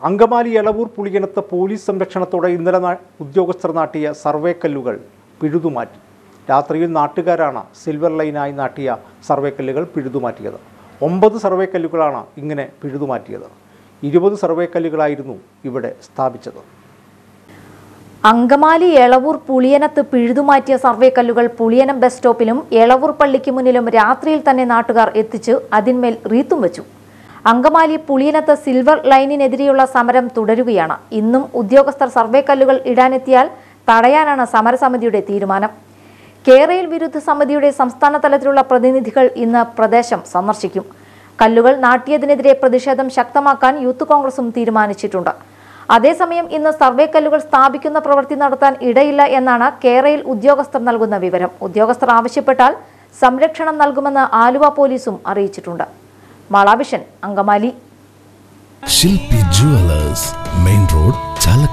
അങ്കമാലി എളവൂർ പുളിയനത്ത് പോലീസ് സംരക്ഷണത്തോടെ ഇന്നലെ നാ- ഉദ്യോഗസ്ഥർ നാട്ടിയ സർവേ കല്ലുകൾ പിഴുതുമാറ്റി രാത്രിയിൽ നാട്ടുകാരാണ് സിൽവർ ലൈനായി നാട്ടിയ സർവേ കല്ലുകൾ പിഴുതുമാറ്റിയത് ഒമ്പത് സർവേ കല്ലുകളാണ് ഇങ്ങനെ പിഴുതുമാറ്റിയത് ഇരുപത് സർവേ കല്ലുകളായിരുന്നു ഇവിടെ സ്ഥാപിച്ചത് അങ്കമാലി എളവൂർ പുളിയനത്ത് പിഴുതുമാറ്റിയ സർവേ കല്ലുകൾ പുളിയനം ബസ് സ്റ്റോപ്പിലും എളവൂർ പള്ളിക്ക് മുന്നിലും രാത്രിയിൽ തന്നെ നാട്ടുകാർ എത്തിച്ച് അതിന്മേൽ റീത്തും വെച്ചു അങ്കമാലി പുളിയനത്ത് സിൽവർ ലൈനിനെതിരെയുള്ള സമരം തുടരുകയാണ് ഇന്നും ഉദ്യോഗസ്ഥർ സർവേ കല്ലുകൾ ഇടാനെത്തിയാൽ തടയാനാണ് സമരസമിതിയുടെ തീരുമാനം കേരയിൽ വിരുദ്ധ സമിതിയുടെ സംസ്ഥാന തലത്തിലുള്ള പ്രതിനിധികൾ ഇന്ന് പ്രദേശം സന്ദർശിക്കും കല്ലുകൾ നാട്ടിയതിനെതിരെ പ്രതിഷേധം ശക്തമാക്കാൻ യൂത്ത് കോൺഗ്രസും തീരുമാനിച്ചിട്ടുണ്ട് അതേസമയം ഇന്ന് സർവേ കല്ലുകൾ സ്ഥാപിക്കുന്ന പ്രവൃത്തി നടത്താൻ ഇടയില്ല എന്നാണ് കേരയിൽ ഉദ്യോഗസ്ഥർ നൽകുന്ന വിവരം ഉദ്യോഗസ്ഥർ ആവശ്യപ്പെട്ടാൽ സംരക്ഷണം നൽകുമെന്ന് ആലുവ പോലീസും അറിയിച്ചിട്ടുണ്ട് മാളാഭിഷൻ അങ്കമാലി ശില്പി ജുവലേഴ്സ് മെയിൻ റോഡ് ചാല